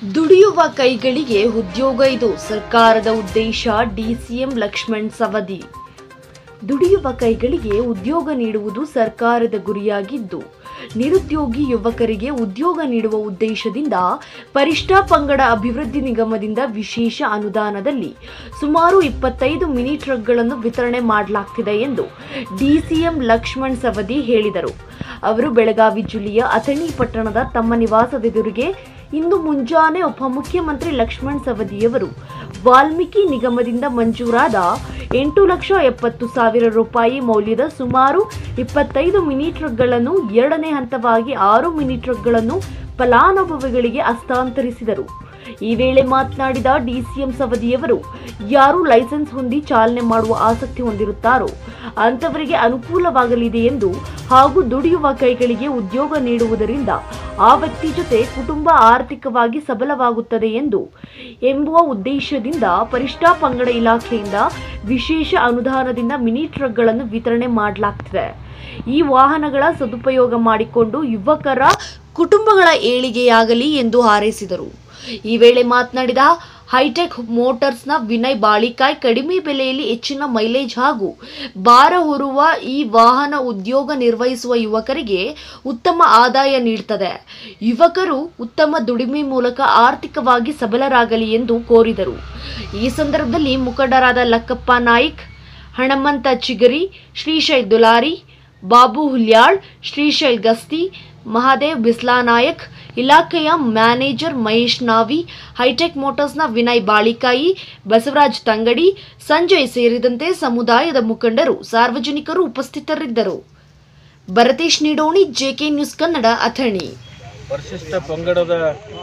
ದುಡಿಯುವ ಕೈಗಳಿಗೆ ಉದ್ಯೋಗ ಇದು ಸರ್ಕಾರದ ಉದ್ದೇಶ ಡಿಸಿಎಂ ಲಕ್ಷ್ಮಣ್ ಸವದಿ ದುಡಿಯುವ ಕೈಗಳಿಗೆ ಉದ್ಯೋಗ ನೀಡುವುದು ಸರ್ಕಾರದ ಗುರಿಯಾಗಿದ್ದು ನಿರುದ್ಯೋಗಿ ಯುವಕರಿಗೆ ಉದ್ಯೋಗ ನೀಡುವ ಉದ್ದೇಶದಿಂದ ಪರಿಷ್ಠ ಪಂಗಡ ಅಭಿವೃದ್ಧಿ ನಿಗಮದಿಂದ ವಿಶೇಷ ಅನುದಾನದಲ್ಲಿ ಸುಮಾರು ಇಪ್ಪತ್ತೈದು ಮಿನಿ ಟ್ರಕ್ಗಳನ್ನು ವಿತರಣೆ ಮಾಡಲಾಗ್ತಿದೆ ಎಂದು ಡಿಸಿಎಂ ಲಕ್ಷ್ಮಣ್ ಸವದಿ ಹೇಳಿದರು ಅವರು ಬೆಳಗಾವಿ ಜಿಲ್ಲೆಯ ಅಥಣಿ ಪಟ್ಟಣದ ತಮ್ಮ ನಿವಾಸದೆದುರಿಗೆ ಇಂದು ಮುಂಜಾನೆ ಉಪಮುಖ್ಯಮಂತ್ರಿ ಲಕ್ಷ್ಮಣ್ ಸವದಿಯವರು ವಾಲ್ಮೀಕಿ ನಿಗಮದಿಂದ ಮಂಜೂರಾದ ಎಂಟು ಲಕ್ಷ ಎಪ್ಪತ್ತು ಸಾವಿರ ರೂಪಾಯಿ ಮೌಲ್ಯದ ಸುಮಾರು ಇಪ್ಪತ್ತೈದು ಮಿನಿ ಟ್ರಕ್ಗಳನ್ನು ಎರಡನೇ ಹಂತವಾಗಿ ಆರು ಮಿನಿ ಟ್ರಕ್ಗಳನ್ನು ಫಲಾನುಭವಿಗಳಿಗೆ ಹಸ್ತಾಂತರಿಸಿದರು ಈ ವೇಳೆ ಮಾತನಾಡಿದ ಡಿಸಿಎಂ ಸವದಿಯವರು ಯಾರು ಲೈಸೆನ್ಸ್ ಹೊಂದಿ ಚಾಲನೆ ಮಾಡುವ ಆಸಕ್ತಿ ಹೊಂದಿರುತ್ತಾರೋ ಅಂತವರಿಗೆ ಅನುಕೂಲವಾಗಲಿದೆ ಎಂದು ಹಾಗೂ ದುಡಿಯುವ ಕೈಗಳಿಗೆ ಉದ್ಯೋಗ ನೀಡುವುದರಿಂದ ಆ ವ್ಯಕ್ತಿ ಜೊತೆ ಕುಟುಂಬ ಆರ್ಥಿಕವಾಗಿ ಸಬಲವಾಗುತ್ತದೆ ಎಂದು ಎಂಬುವ ಉದ್ದೇಶದಿಂದ ಪರಿಷ್ಠ ಪಂಗಡ ಇಲಾಖೆಯಿಂದ ವಿಶೇಷ ಅನುದಾನದಿಂದ ಮಿನಿ ಟ್ರಕ್ಗಳನ್ನು ವಿತರಣೆ ಮಾಡಲಾಗ್ತಿದೆ ಈ ವಾಹನಗಳ ಸದುಪಯೋಗ ಮಾಡಿಕೊಂಡು ಯುವಕರ ಕುಟುಂಬಗಳ ಏಳಿಗೆಯಾಗಲಿ ಎಂದು ಹಾರೈಸಿದರು ಈ ವೇಳೆ ಮಾತನಾಡಿದ ಹೈಟೆಕ್ ಮೋಟಾರ್ಸ್ನ ವಿನಯ್ ಬಾಳಿಕಾಯ್ ಕಡಿಮೆ ಬೆಲೆಯಲ್ಲಿ ಹೆಚ್ಚಿನ ಮೈಲೇಜ್ ಹಾಗೂ ಭಾರ ಹೊರುವ ಈ ವಾಹನ ಉದ್ಯೋಗ ನಿರ್ವಹಿಸುವ ಯುವಕರಿಗೆ ಉತ್ತಮ ಆದಾಯ ನೀಡುತ್ತದೆ ಯುವಕರು ಉತ್ತಮ ದುಡಿಮೆ ಮೂಲಕ ಆರ್ಥಿಕವಾಗಿ ಸಬಲರಾಗಲಿ ಎಂದು ಕೋರಿದರು ಈ ಸಂದರ್ಭದಲ್ಲಿ ಮುಖಂಡರಾದ ಲಕ್ಕಪ್ಪ ನಾಯ್ಕ್ ಹಣಮಂತ ಚಿಗರಿ ಶ್ರೀಶೈಲ್ ದುಲಾರಿ ಬಾಬು ಹುಲ್ಯಾಳ್ ಶ್ರೀಶೈಲ್ ಗಸ್ತಿ ಮಹಾದೇವ್ ಬಿಸ್ಲಾನಾಯಕ್ ಇಲಾಖೆಯ ಮ್ಯಾನೇಜರ್ ಮಹೇಶ್ ನಾವಿ ಹೈಟೆಕ್ ಮೋಟಾರ್ಸ್ನ ವಿನಯ್ ಬಾಳಿಕಾಯಿ ಬಸವರಾಜ್ ತಂಗಡಿ ಸಂಜಯ್ ಸೇರಿದಂತೆ ಸಮುದಾಯದ ಮುಖಂಡರು ಸಾರ್ವಜನಿಕರು ಉಪಸ್ಥಿತರಿದ್ದರು ಭರತೇಶ್ ನಿಡೋಣಿ ಜೆಕೆ ನ್ಯೂಸ್ ಕನ್ನಡ ಅಥಣಿ ಪರಿಶಿಷ್ಟ ಪಂಗಡದ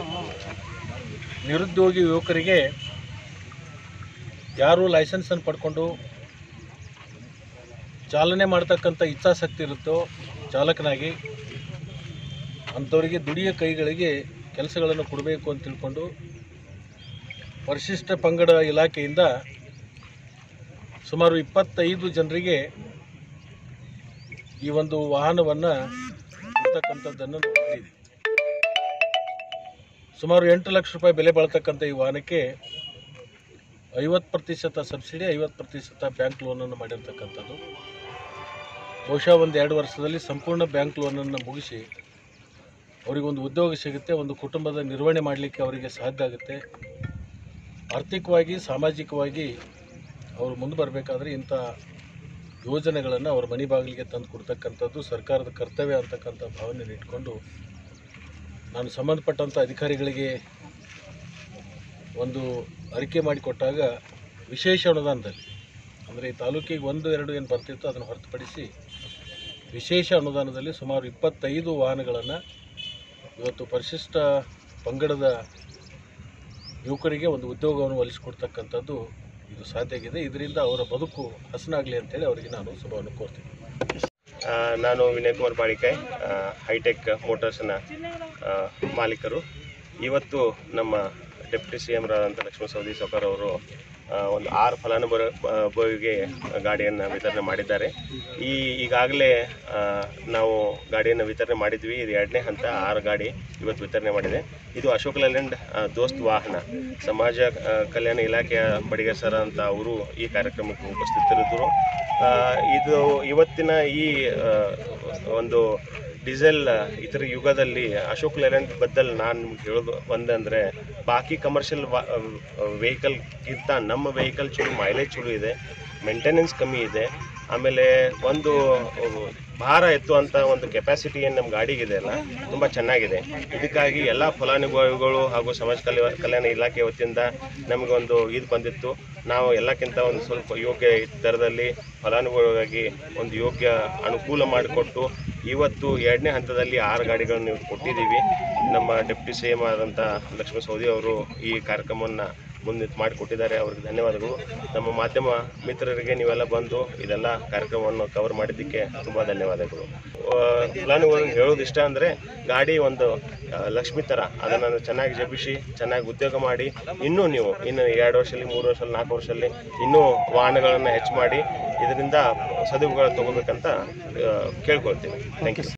ನಿರುದ್ಯೋಗಿ ಯುವಕರಿಗೆ ಯಾರು ಲೈಸೆನ್ಸನ್ನು ಪಡ್ಕೊಂಡು ಚಾಲನೆ ಮಾಡ್ತಕ್ಕಂಥ ಇಚ್ಛಾಸಕ್ತಿ ಇರುತ್ತೋ ಚಾಲಕನಾಗಿ ಅಂಥವರಿಗೆ ದುಡಿಯ ಕೈಗಳಿಗೆ ಕೆಲಸಗಳನ್ನು ಕೊಡಬೇಕು ಅಂತ ತಿಳ್ಕೊಂಡು ಪರಿಶಿಷ್ಟ ಪಂಗಡ ಇಲಾಖೆಯಿಂದ ಸುಮಾರು ಇಪ್ಪತ್ತೈದು ಜನರಿಗೆ ಈ ಒಂದು ವಾಹನವನ್ನು ಕೊಡ್ತಕ್ಕಂಥದ್ದನ್ನು ನಾವು ಮಾಡಿದ್ದೀವಿ ಸುಮಾರು ಎಂಟು ಲಕ್ಷ ರೂಪಾಯಿ ಬೆಲೆ ಬಾಳ್ತಕ್ಕಂಥ ಈ ವಾಹನಕ್ಕೆ ಐವತ್ತು ಪ್ರತಿಶತ ಸಬ್ಸಿಡಿ ಐವತ್ತು ಪ್ರತಿಶತ ಬ್ಯಾಂಕ್ ಲೋನನ್ನು ಮಾಡಿರ್ತಕ್ಕಂಥದ್ದು ಬಹುಶಃ ಒಂದು ಎರಡು ವರ್ಷದಲ್ಲಿ ಸಂಪೂರ್ಣ ಬ್ಯಾಂಕ್ ಲೋನನ್ನು ಮುಗಿಸಿ ಅವರಿಗೊಂದು ಉದ್ಯೋಗ ಸಿಗುತ್ತೆ ಒಂದು ಕುಟುಂಬದ ನಿರ್ವಹಣೆ ಮಾಡಲಿಕ್ಕೆ ಅವರಿಗೆ ಸಾಧ್ಯ ಆಗುತ್ತೆ ಆರ್ಥಿಕವಾಗಿ ಸಾಮಾಜಿಕವಾಗಿ ಅವರು ಮುಂದೆ ಬರಬೇಕಾದ್ರೆ ಇಂಥ ಯೋಜನೆಗಳನ್ನು ಅವರ ಮನೆ ಬಾಗಿಲಿಗೆ ತಂದು ಕೊಡ್ತಕ್ಕಂಥದ್ದು ಸರ್ಕಾರದ ಕರ್ತವ್ಯ ಅಂತಕ್ಕಂಥ ಭಾವನೆಯನ್ನು ಇಟ್ಕೊಂಡು ನಾನು ಸಂಬಂಧಪಟ್ಟಂಥ ಅಧಿಕಾರಿಗಳಿಗೆ ಒಂದು ಅರಿಕೆ ಮಾಡಿಕೊಟ್ಟಾಗ ವಿಶೇಷ ಅನುದಾನದಲ್ಲಿ ಅಂದರೆ ಈ ತಾಲೂಕಿಗೆ ಒಂದು ಎರಡು ಏನು ಬರ್ತಿತ್ತು ಅದನ್ನು ಹೊರತುಪಡಿಸಿ ವಿಶೇಷ ಅನುದಾನದಲ್ಲಿ ಸುಮಾರು ಇಪ್ಪತ್ತೈದು ವಾಹನಗಳನ್ನು ಇವತ್ತು ಪರಿಶಿಷ್ಟ ಪಂಗಡದ ಯುವಕರಿಗೆ ಒಂದು ಉದ್ಯೋಗವನ್ನು ಒಲಿಸಿಕೊಡ್ತಕ್ಕಂಥದ್ದು ಇದು ಸಾಧ್ಯ ಆಗಿದೆ ಇದರಿಂದ ಅವರ ಬದುಕು ಹಸನಾಗಲಿ ಅಂತೇಳಿ ಅವರಿಗೆ ನಾನು ಶುಭವನ್ನು ಕೋರ್ತೀನಿ ಆ, ನಾನು ವಿನಯ್ ಕುಮಾರ್ ಬಾಳಿಕಾಯ್ ಆ, ಹೈಟೆಕ್ ಮೋಟಾರ್ಸ್ನ ಆ, ಮಾಲೀಕರು ಇವತ್ತು ನಮ್ಮ ಡೆಪ್ಯೂಟಿ ಸಿ ಎಮ್ ರಾದಂಥ ಲಕ್ಷ್ಮಣ ಸವದಿ ಸೌಕರ್ ಅವರು ಆ, ಒಂದು ಆರು ಫಲಾನುಭವಿಗೆ ಗಾಡಿಯನ್ನು ವಿತರಣೆ ಮಾಡಿದ್ದಾರೆ ಈ ಈಗಾಗಲೇ ಆ, ನಾವು ಗಾಡಿಯನ್ನು ವಿತರಣೆ ಮಾಡಿದ್ವಿ ಇದು ಎರಡನೇ ಹಂತ ಆರು ಗಾಡಿ ಇವತ್ತು ವಿತರಣೆ ಮಾಡಿದೆ ಇದು ಅಶೋಕ್ ಲೇಲ್ಯಾಂಡ್ ಆ, ದೋಸ್ತ್ ವಾಹನ ಸಮಾಜ ಆ, ಕಲ್ಯಾಣ ಇಲಾಖೆಯ ಬಡಿಗೆ ಸರ್ ಅಂತ ಅವರು ಈ ಕಾರ್ಯಕ್ರಮಕ್ಕೆ ಉಪಸ್ಥಿತರಿದ್ದರು ಆ, ಇದು ಇವತ್ತಿನ ಈ ಆ, ಒಂದು ಡೀಸೆಲ್ ಇತರ ಯುಗದಲ್ಲಿ ಅಶೋಕ್ ಲೇಲ್ಯಾಂಡ್ ಬದ್ದಲ್ ನಾನು ನಿಮ್ಗೆ ಹೇಳೋದು ಒಂದಂದರೆ ಬಾಕಿ ಕಮರ್ಷಿಯಲ್ ವೆಹಿಕಲ್ಗಿಂತ ನಮ್ಮ ವೆಹಿಕಲ್ ಚೂರು ಮೈಲೇಜ್ ಚೂರು ಇದೆ ಮೇಂಟೆನೆನ್ಸ್ ಕಮ್ಮಿ ಇದೆ ಆಮೇಲೆ ಒಂದು ಅಹ್, ಭಾರ ಎತ್ತುವಂಥ ಒಂದು ಕೆಪಾಸಿಟಿ ಏನು ನಮ್ಮ ಗಾಡಿಗಿದೆ ಅಲ್ಲ ತುಂಬ ಚೆನ್ನಾಗಿದೆ ಇದಕ್ಕಾಗಿ ಎಲ್ಲ ಫಲಾನುಭವಿಗಳು ಹಾಗೂ ಸಮಾಜ ಕಲ್ಯ ಕಲ್ಯಾಣ ಇಲಾಖೆ ವತಿಯಿಂದ ನಮಗೆ ಒಂದು ಇದು ಬಂದಿತ್ತು ನಾವು ಎಲ್ಲಕ್ಕಿಂತ ಒಂದು ಸ್ವಲ್ಪ ಯೋಗ್ಯ ದರದಲ್ಲಿ ಫಲಾನುಭವಿಗಾಗಿ ಒಂದು ಯೋಗ್ಯ ಅನುಕೂಲ ಮಾಡಿಕೊಟ್ಟು ಇವತ್ತು ಎರಡನೇ ಹಂತದಲ್ಲಿ ಆರು ಗಾಡಿಗಳನ್ನು ಕೊಟ್ಟಿದ್ದೀವಿ ನಮ್ಮ ಡೆಪ್ಯೂಟಿ ಸಿ ಎಮ್ ಆದಂಥ ಲಕ್ಷ್ಮಣ ಸೌದಿ ಅವರು ಈ ಕಾರ್ಯಕ್ರಮವನ್ನು ಮುಂದೆ ಮಾಡಿಕೊಟ್ಟಿದ್ದಾರೆ ಅವ್ರಿಗೆ ಧನ್ಯವಾದಗಳು ನಮ್ಮ ಮಾಧ್ಯಮ ಮಿತ್ರರಿಗೆ ನೀವೆಲ್ಲ ಬಂದು ಇದೆಲ್ಲ ಕಾರ್ಯಕ್ರಮವನ್ನು ಕವರ್ ಮಾಡಿದ್ದಕ್ಕೆ ತುಂಬ ಧನ್ಯವಾದಗಳು ಆ, ಫಲಾನುಭವಿಗಳಿಗೆ ಹೇಳೋದು ಇಷ್ಟ ಅಂದರೆ ಗಾಡಿ ಒಂದು ಆ, ಲಕ್ಷ್ಮಿ ಥರ ಅದನ್ನು ಚೆನ್ನಾಗಿ ಜಪಿಸಿ ಚೆನ್ನಾಗಿ ಉದ್ಯೋಗ ಮಾಡಿ ಇನ್ನೂ ನೀವು ಇನ್ನು ಎರಡು ವರ್ಷದಲ್ಲಿ ಮೂರು ವರ್ಷದಲ್ಲಿ ನಾಲ್ಕು ವರ್ಷದಲ್ಲಿ ಇನ್ನೂ ವಾಹನಗಳನ್ನು ಹೆಚ್ಚು ಮಾಡಿ ಇದರಿಂದ ಸದುಪಯೋಗ ತಗೋಬೇಕಂತ ಆ, ಕೇಳ್ಕೊಳ್ತೀನಿ ಥ್ಯಾಂಕ್ ಯು